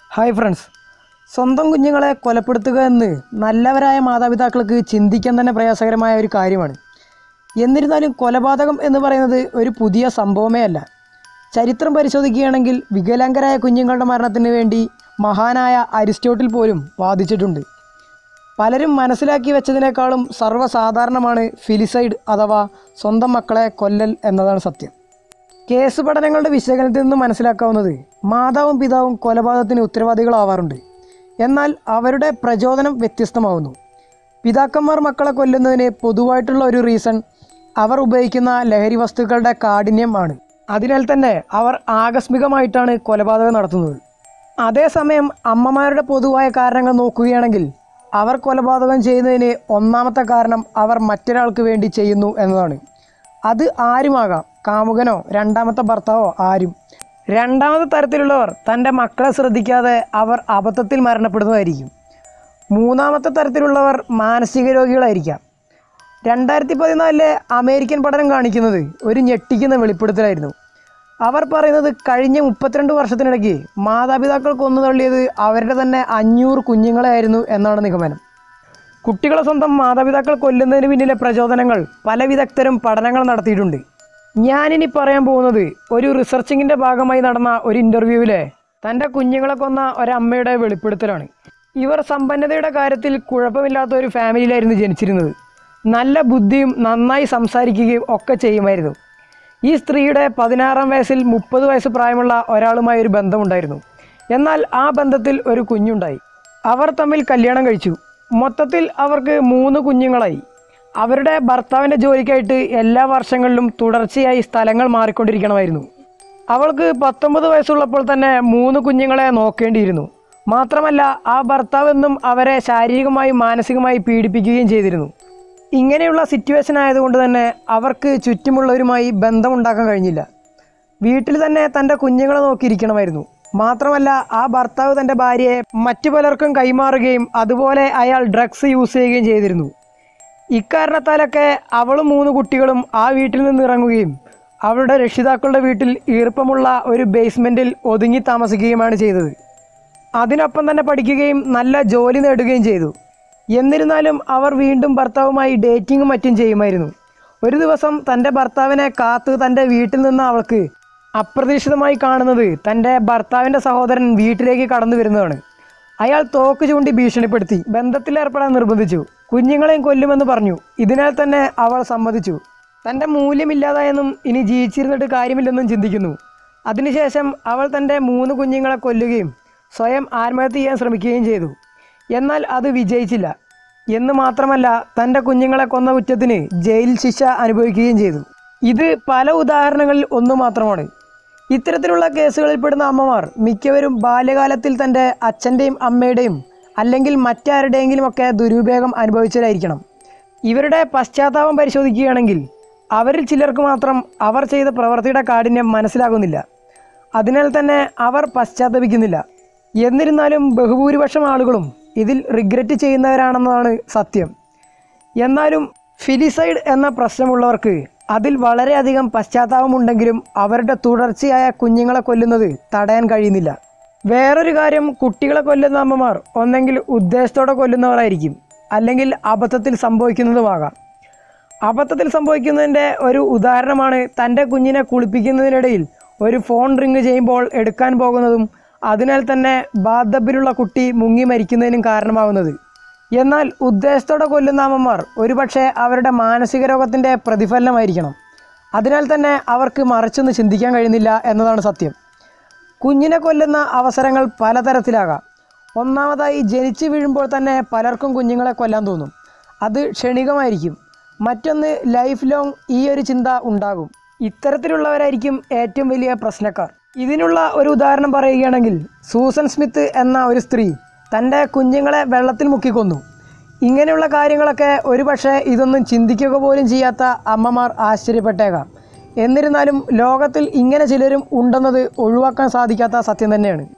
hi friends സ്വന്തം കുഞ്ഞുങ്ങളെ കൊലപ്പെടുത്തുക എന്ന് നല്ലവരായ മാതാപിതാക്കൾക്ക് ചിന്തിക്കാൻ തന്നെ പ്രയാസകരമായ ഒരു കാര്യമാണ് എന്നിരുന്നാലും കൊലപാതകം എന്ന് പറയുന്നത് ഒരു പുതിയ സംഭവമേ അല്ല ചരിത്രം പരിശോധിക്കുകയാണെങ്കിൽ വികലാംഗരായ കുഞ്ഞുങ്ങളുടെ മരണത്തിന് വേണ്ടി മഹാനായ അരിസ്റ്റോട്ടിൽ പോലും വാദിച്ചിട്ടുണ്ട് പലരും മനസ്സിലാക്കി വെച്ചതിനേക്കാളും സർവ്വസാധാരണമാണ് ഫിലിസൈഡ് അഥവാ സ്വന്തം മക്കളെ കൊല്ലൽ എന്നതാണ് സത്യം കേസ് പഠനങ്ങളുടെ വിശകലനത്തിൽ നിന്ന് മനസ്സിലാക്കാവുന്നത് മാതാവും പിതാവും കൊലപാതകത്തിന് ഉത്തരവാദികളാവാറുണ്ട് എന്നാൽ അവരുടെ പ്രചോദനം വ്യത്യസ്തമാവുന്നു പിതാക്കന്മാർ മക്കളെ കൊല്ലുന്നതിന് പൊതുവായിട്ടുള്ള ഒരു റീസൺ അവർ ഉപയോഗിക്കുന്ന ലഹരി വസ്തുക്കളുടെ കാഠിന്യം ആണ് അതിനാൽ തന്നെ അവർ ആകസ്മികമായിട്ടാണ് കൊലപാതകം നടത്തുന്നത് അതേസമയം അമ്മമാരുടെ പൊതുവായ കാരണങ്ങൾ നോക്കുകയാണെങ്കിൽ അവർ കൊലപാതകം ചെയ്യുന്നതിന് ഒന്നാമത്തെ കാരണം അവർ മറ്റൊരാൾക്ക് വേണ്ടി ചെയ്യുന്നു എന്നതാണ് അത് ആരുമാകാം കാമുകനോ രണ്ടാമത്തെ ഭർത്താവോ ആരും രണ്ടാമത്തെ തരത്തിലുള്ളവർ തൻ്റെ മക്കളെ ശ്രദ്ധിക്കാതെ അവർ അബദ്ധത്തിൽ മരണപ്പെടുന്നതായിരിക്കും മൂന്നാമത്തെ തരത്തിലുള്ളവർ മാനസിക രോഗികളായിരിക്കാം രണ്ടായിരത്തി പതിനാലിലെ അമേരിക്കൻ പഠനം കാണിക്കുന്നത് ഒരു ഞെട്ടിക്കുന്ന വെളിപ്പെടുത്തലായിരുന്നു അവർ പറയുന്നത് കഴിഞ്ഞ മുപ്പത്തിരണ്ട് വർഷത്തിനിടയ്ക്ക് മാതാപിതാക്കൾ കൊന്നു തള്ളിയത് അവരുടെ തന്നെ അഞ്ഞൂറ് കുഞ്ഞുങ്ങളെയായിരുന്നു എന്നാണ് നിഗമനം കുട്ടികളെ സ്വന്തം മാതാപിതാക്കൾ കൊല്ലുന്നതിന് പിന്നിലെ പ്രചോദനങ്ങൾ പല വിദഗ്ധരും പഠനങ്ങൾ നടത്തിയിട്ടുണ്ട് ഞാനിനി പറയാൻ പോകുന്നത് ഒരു റിസർച്ചിങ്ങിൻ്റെ ഭാഗമായി നടന്ന ഒരു ഇൻ്റർവ്യൂവിലെ തൻ്റെ കുഞ്ഞുങ്ങളെ കൊന്ന ഒരമ്മയുടെ വെളിപ്പെടുത്തലാണ് ഇവർ സമ്പന്നതയുടെ കാര്യത്തിൽ കുഴപ്പമില്ലാത്ത ഒരു ഫാമിലിയിലായിരുന്നു ജനിച്ചിരുന്നത് നല്ല ബുദ്ധിയും നന്നായി സംസാരിക്കുകയും ഒക്കെ ചെയ്യുമായിരുന്നു ഈ സ്ത്രീയുടെ പതിനാറാം വയസ്സിൽ മുപ്പത് വയസ്സ് പ്രായമുള്ള ഒരാളുമായി ഒരു ബന്ധമുണ്ടായിരുന്നു എന്നാൽ ആ ബന്ധത്തിൽ ഒരു കുഞ്ഞുണ്ടായി അവർ തമ്മിൽ കല്യാണം കഴിച്ചു മൊത്തത്തിൽ അവർക്ക് മൂന്ന് കുഞ്ഞുങ്ങളായി അവരുടെ ഭർത്താവിൻ്റെ ജോലിക്കായിട്ട് എല്ലാ വർഷങ്ങളിലും തുടർച്ചയായി സ്ഥലങ്ങൾ മാറിക്കൊണ്ടിരിക്കണമായിരുന്നു അവൾക്ക് പത്തൊമ്പത് വയസ്സുള്ളപ്പോൾ തന്നെ മൂന്ന് കുഞ്ഞുങ്ങളെ നോക്കേണ്ടിയിരുന്നു മാത്രമല്ല ആ ഭർത്താവ് എന്നും അവരെ ശാരീരികമായും മാനസികമായി പീഡിപ്പിക്കുകയും ചെയ്തിരുന്നു ഇങ്ങനെയുള്ള സിറ്റുവേഷൻ ആയതുകൊണ്ട് തന്നെ അവർക്ക് ചുറ്റുമുള്ളവരുമായി ബന്ധമുണ്ടാക്കാൻ കഴിഞ്ഞില്ല വീട്ടിൽ തന്നെ തൻ്റെ കുഞ്ഞുങ്ങളെ നോക്കിയിരിക്കണമായിരുന്നു മാത്രമല്ല ആ ഭർത്താവ് തൻ്റെ ഭാര്യയെ മറ്റു പലർക്കും കൈമാറുകയും അതുപോലെ അയാൾ ഡ്രഗ്സ് യൂസ് ചെയ്യുകയും ചെയ്തിരുന്നു ഇക്കാരണത്താലൊക്കെ അവളും മൂന്ന് കുട്ടികളും ആ വീട്ടിൽ നിന്ന് ഇറങ്ങുകയും അവളുടെ രക്ഷിതാക്കളുടെ വീട്ടിൽ ഈർപ്പമുള്ള ഒരു ബേസ്മെൻറ്റിൽ ഒതുങ്ങി താമസിക്കുകയുമാണ് ചെയ്തത് അതിനൊപ്പം തന്നെ പഠിക്കുകയും നല്ല ജോലി നേടുകയും ചെയ്തു എന്നിരുന്നാലും അവർ വീണ്ടും ഭർത്താവുമായി ഡേറ്റിങ്ങും മറ്റും ചെയ്യുമായിരുന്നു ഒരു ദിവസം തൻ്റെ ഭർത്താവിനെ കാത്ത് തൻ്റെ വീട്ടിൽ നിന്ന് അവൾക്ക് അപ്രതീക്ഷിതമായി കാണുന്നത് തൻ്റെ ഭർത്താവിൻ്റെ സഹോദരൻ വീട്ടിലേക്ക് കടന്നു വരുന്നതാണ് അയാൾ തോക്ക് ചൂണ്ടി ഭീഷണിപ്പെടുത്തി ബന്ധത്തിലേർപ്പെടാൻ നിർബന്ധിച്ചു കുഞ്ഞുങ്ങളെയും കൊല്ലുമെന്ന് പറഞ്ഞു ഇതിനാൽ തന്നെ അവൾ സമ്മതിച്ചു തൻ്റെ മൂല്യമില്ലാതായെന്നും ഇനി ജീവിച്ചിരുന്നിട്ട് കാര്യമില്ലെന്നും ചിന്തിക്കുന്നു അതിനുശേഷം അവൾ തൻ്റെ മൂന്ന് കുഞ്ഞുങ്ങളെ കൊല്ലുകയും സ്വയം ആത്മഹത്യ ചെയ്യാൻ ശ്രമിക്കുകയും ചെയ്തു എന്നാൽ അത് വിജയിച്ചില്ല എന്ന് മാത്രമല്ല തൻ്റെ കുഞ്ഞുങ്ങളെ കൊന്ന കുറ്റത്തിന് ജയിൽ ശിക്ഷ അനുഭവിക്കുകയും ചെയ്തു ഇത് പല ഉദാഹരണങ്ങളിൽ ഒന്ന് മാത്രമാണ് ഇത്തരത്തിലുള്ള കേസുകളിൽ പെടുന്ന അമ്മമാർ മിക്കവരും ബാല്യകാലത്തിൽ തൻ്റെ അച്ഛൻ്റെയും അമ്മയുടെയും അല്ലെങ്കിൽ മറ്റാരുടെയെങ്കിലും ഒക്കെ ദുരുപയോഗം അനുഭവിച്ചവരായിരിക്കണം ഇവരുടെ പശ്ചാത്താപം പരിശോധിക്കുകയാണെങ്കിൽ അവരിൽ ചിലർക്ക് മാത്രം അവർ ചെയ്ത പ്രവൃത്തിയുടെ കാഠിന്യം മനസ്സിലാകുന്നില്ല അതിനാൽ തന്നെ അവർ പശ്ചാത്തപിക്കുന്നില്ല എന്നിരുന്നാലും ബഹുഭൂരിപക്ഷം ആളുകളും ഇതിൽ റിഗ്രറ്റ് ചെയ്യുന്നവരാണെന്നതാണ് സത്യം എന്നാലും ഫിലിസൈഡ് എന്ന പ്രശ്നമുള്ളവർക്ക് അതിൽ വളരെയധികം പശ്ചാത്താപമുണ്ടെങ്കിലും അവരുടെ തുടർച്ചയായ കുഞ്ഞുങ്ങളെ കൊല്ലുന്നത് തടയാൻ കഴിയുന്നില്ല വേറൊരു കാര്യം കുട്ടികളെ കൊല്ലുന്ന അമ്മമാർ ഒന്നെങ്കിൽ ഉദ്ദേശത്തോടെ കൊല്ലുന്നവരായിരിക്കും അല്ലെങ്കിൽ അബദ്ധത്തിൽ സംഭവിക്കുന്നതുമാകാം അബദ്ധത്തിൽ സംഭവിക്കുന്നതിൻ്റെ ഒരു ഉദാഹരണമാണ് തൻ്റെ കുഞ്ഞിനെ കുളിപ്പിക്കുന്നതിനിടയിൽ ഒരു ഫോൺ റിങ് ചെയ്യുമ്പോൾ എടുക്കാൻ പോകുന്നതും അതിനാൽ തന്നെ ബാധബിലുള്ള കുട്ടി മുങ്ങി മരിക്കുന്നതിനും കാരണമാവുന്നത് എന്നാൽ ഉദ്ദേശത്തോടെ കൊല്ലുന്ന അമ്മമാർ ഒരുപക്ഷെ അവരുടെ മാനസിക രോഗത്തിൻ്റെ പ്രതിഫലനമായിരിക്കണം അതിനാൽ തന്നെ അവർക്ക് മറിച്ചൊന്ന് ചിന്തിക്കാൻ കഴിയുന്നില്ല എന്നതാണ് സത്യം കുഞ്ഞിനെ കൊല്ലുന്ന അവസരങ്ങൾ പലതരത്തിലാകാം ഒന്നാമതായി ജനിച്ചു വീഴുമ്പോൾ തന്നെ പലർക്കും കുഞ്ഞുങ്ങളെ കൊല്ലാൻ തോന്നും അത് ക്ഷണികമായിരിക്കും മറ്റൊന്ന് ലൈഫ് ലോങ് ഈ ഒരു ചിന്ത ഉണ്ടാകും ഇത്തരത്തിലുള്ളവരായിരിക്കും ഏറ്റവും വലിയ പ്രശ്നക്കാർ ഇതിനുള്ള ഒരു ഉദാഹരണം പറയുകയാണെങ്കിൽ സൂസൻ സ്മിത്ത് എന്ന ഒരു സ്ത്രീ തൻ്റെ കുഞ്ഞുങ്ങളെ വെള്ളത്തിൽ മുക്കിക്കൊന്നു ഇങ്ങനെയുള്ള കാര്യങ്ങളൊക്കെ ഒരുപക്ഷെ ഇതൊന്നും ചിന്തിക്കുക പോലും ചെയ്യാത്ത അമ്മമാർ ആശ്ചര്യപ്പെട്ടേക്കാം എന്നിരുന്നാലും ലോകത്തിൽ ഇങ്ങനെ ചിലരും ഉണ്ടെന്നത് ഒഴിവാക്കാൻ സാധിക്കാത്ത സത്യം തന്നെയാണ്